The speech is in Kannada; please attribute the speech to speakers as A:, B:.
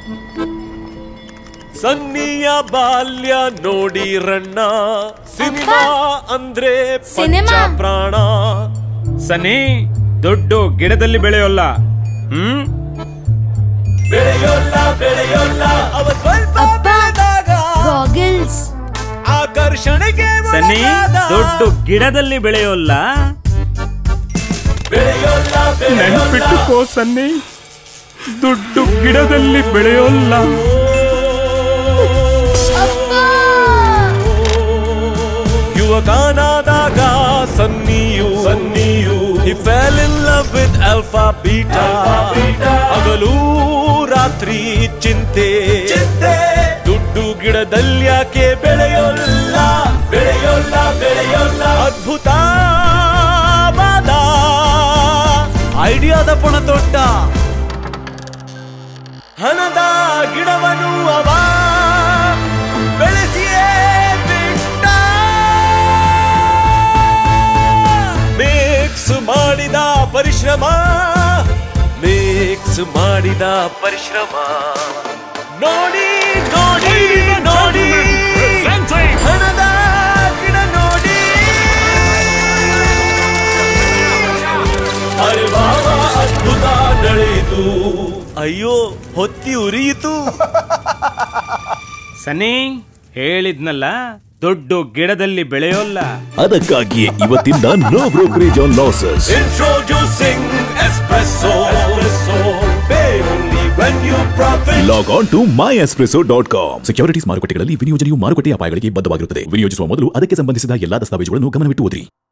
A: ಸನ್ನಿಯ ಬಾಲ್ಯ ನೋಡಿರಣ್ಣ ಸಿನಿಮಾ ಅಂದ್ರೆ
B: ಸಿನಿಮಾ?
A: ಪಂಚ ಪ್ರಾಣ
C: ಸನ್ನಿ ದೊಡ್ಡ ಗಿಡದಲ್ಲಿ ಬೆಳೆಯೋಲ್ಲ ಹ್ಮ್
A: ಬೆಳೆಯೋಲ್ಲ ಬೆಳೆಯೋಲ್ಲ ಅವ ಸ್ವಲ್ಪ
B: ಅಪ್ಪ.
A: ಬೆಳೆದಾಗ
B: ಗಾಗಲ್ಸ್
A: ಆಕರ್ಷಣೆಗೆ
C: ಸನ್ನಿ
A: ಒಳಗಾದ.
C: ದೊಡ್ಡ ಗಿಡದಲ್ಲಿ ಬೆಳೆಯೋಲ್ಲ
A: ಬೆಳೆಯೋಲ್ಲ ಬೆಳೆಯೋಲ್ಲ
C: ನೆನ್ಪಿಟ್ಟುಕೋ ಸನ್ನಿ ದೊಡ್ಡ ಗಿಡದಲ್ಲಿ ಬೆಳೆಯೋಲ್ಲ
A: ಯುವಕನಾದಾಗ ಸನ್ನಿಯು ಸನ್ನಿಯು he fell in love with alpha beta ಹಗಲು ರಾತ್ರಿ ಚಿಂತೆ ಚಿಂತೆ ದುಡ್ಡು ಗಿಡದಲ್ಲಿ ಯಾಕೆ ಬೆಳೆಯೋಲ್ಲ ಬೆಳೆಯೋಲ್ಲ ಬೆಳೆಯೋಲ್ಲ ಅದ್ಭುತವಾದ ಐಡಿಯಾದ ಪುಣ ತೊಟ್ಟ ಹಣದ ಗಿಡವನ್ನು ಅವ ಬೆಳೆಸಿಯೇ ಬಿಟ್ಟ ಮಿಕ್ಸ್ ಮಾಡಿದ ಪರಿಶ್ರಮ ಮಿಕ್ಸ್ ಮಾಡಿದ ಪರಿಶ್ರಮ ನೋಡಿ ನೋಡಿ ನೋಡಿ ಹಣದ ಗಿಡ ನೋಡಿ ಅರೆ ಬಾಬಾ ಅದ್ಭುತ ನಡೆಯಿತು ಅಯ್ಯೋ ಹೊತ್ತಿ ಉರಿಯಿತು
C: ಸನ್ನಿ ಹೇಳಿದ್ನಲ್ಲ ದೊಡ್ಡ ಗಿಡದಲ್ಲಿ ಬೆಳೆಯೋಲ್ಲ
D: ಅದಕ್ಕಾಗಿಯೇ ಇವತ್ತಿಂದ no brokerage on losses
A: introducing Espresso Espresso pay only when you profit
D: log on to my Espresso dot com securities ಮಾರುಕಟ್ಟೆಗಳಲ್ಲಿ ವಿನಿಯೋಜನೆಯು ಮಾರುಕಟ್ಟೆ ಅಪಾಯಗಳಿಗೆ ಬದ್ಧವಾಗಿರುತ್ತದೆ ವಿನಿಯೋಜಿಸುವ ಮೊದಲು ಅದಕ್ಕೆ ಸಂಬಂಧಿಸಿದ ಎಲ್ಲಾ ದಸ್ತಾವೇಜುಗಳನ್ನು ಗಮನವಿಟ್ಟು ಓದಿರಿ